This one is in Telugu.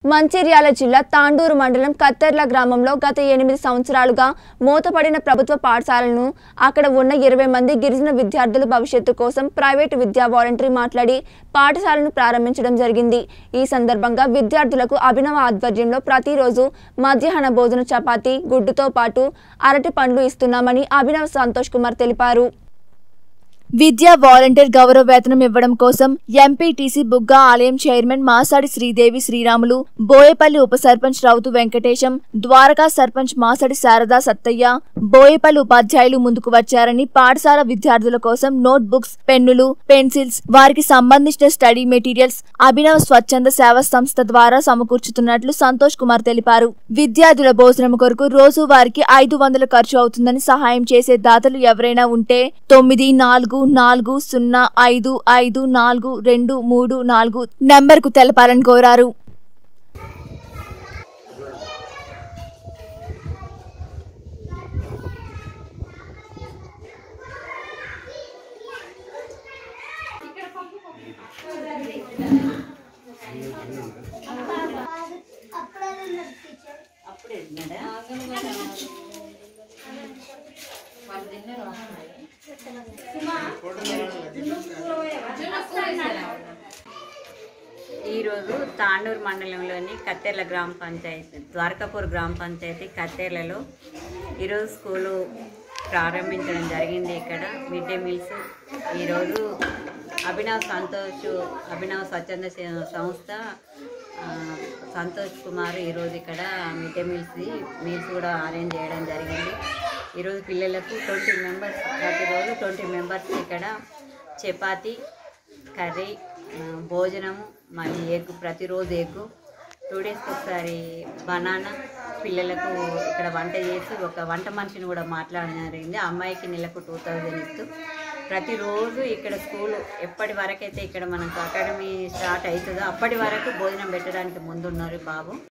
మంచిర్యాల జిల్లా తాండూరు మండలం కత్తెర్ల గ్రామంలో గత ఎనిమిది సంవత్సరాలుగా మూతపడిన ప్రభుత్వ పాఠశాలను అక్కడ ఉన్న ఇరవై మంది గిరిజన విద్యార్థుల భవిష్యత్తు కోసం ప్రైవేటు విద్యా వాలంటరీ మాట్లాడి పాఠశాలను ప్రారంభించడం జరిగింది ఈ సందర్భంగా విద్యార్థులకు అభినవ ఆధ్వర్యంలో ప్రతిరోజు మధ్యాహ్న భోజన చపాతీ గుడ్డుతో పాటు అరటి పండ్లు ఇస్తున్నామని అభినవ్ సంతోష్ కుమార్ తెలిపారు విద్యా వాలంటీర్ గౌరవ వేతనం ఇవ్వడం కోసం ఎంపీటీసీ బుగ్గా ఆలయం చైర్మన్ మాసాడి శ్రీదేవి శ్రీరాములు బోయపల్లి ఉప సర్పంచ్ రౌతు వెంకటేశం ద్వారకా సర్పంచ్ మాసాడి శారదా సత్తయ్య బోయపల్లి ఉపాధ్యాయులు ముందుకు వచ్చారని పాఠశాల విద్యార్థుల కోసం నోట్ బుక్స్ పెన్నులు పెన్సిల్స్ వారికి సంబంధించిన స్టడీ మెటీరియల్స్ అభినవ్ స్వచ్ఛంద సేవా సంస్థ ద్వారా సమకూర్చుతున్నట్లు సంతోష్ కుమార్ తెలిపారు విద్యార్థుల భోజనం కొరకు రోజు వారికి ఐదు వందలు ఖర్చు అవుతుందని సహాయం చేసే దాతలు ఎవరైనా ఉంటే తొమ్మిది నాలుగు నాలుగు సున్నా ఐదు ఐదు నాలుగు రెండు మూడు నాలుగు నంబర్కు తెలపాలని కోరారు అప్పుడే తిన్నాడా? వాళ్ళు తిన్నారు అప్పుడే. ఈరోజు తాండూరు మండలంలోని కత్తెర్ల గ్రామ పంచాయతీ ద్వారకాపూర్ గ్రామ పంచాయతీ కత్తెర్లలో ఈరోజు స్కూలు ప్రారంభించడం జరిగింది ఇక్కడ మిడ్ డే మీల్స్ ఈరోజు అభినవ్ సంతోష్ అభినవ్ స్వచ్ఛంద సే- సంస్థ ఆ, సంతోష్ కుమార్ ఈరోజు ఇక్కడ మిడ్ డే మీల్స్ మీల్స్ కూడా అరేంజ్ చేయడం జరిగింది ఈరోజు పిల్లలకు ట్వంటీ మెంబర్స్ ప్రతిరోజు ట్వంటీ మెంబర్స్ ఇక్కడ చపాతి కర్రీ ఆ, భోజనము మళ్ళీ ఎగ్ ప్రతిరోజు ఎగ్ టూ డేస్కి ఒకసారి బనానా పిల్లలకు ఇక్కడ వంట చేసి ఒక వంట మనిషిని కూడా మాట్లాడడం జరిగింది ఆ అమ్మాయికి నెలకు టూ థౌజండ్ ఇస్తూ ప్రతిరోజు ఇక్కడ స్కూల్ ఎప్పటి వరకైతే ఇక్కడ మనకు అకాడమీ స్టార్ట్ అవుతుందో అప్పటి వరకు భోజనం పెట్టడానికి ముందున్నారు బాబు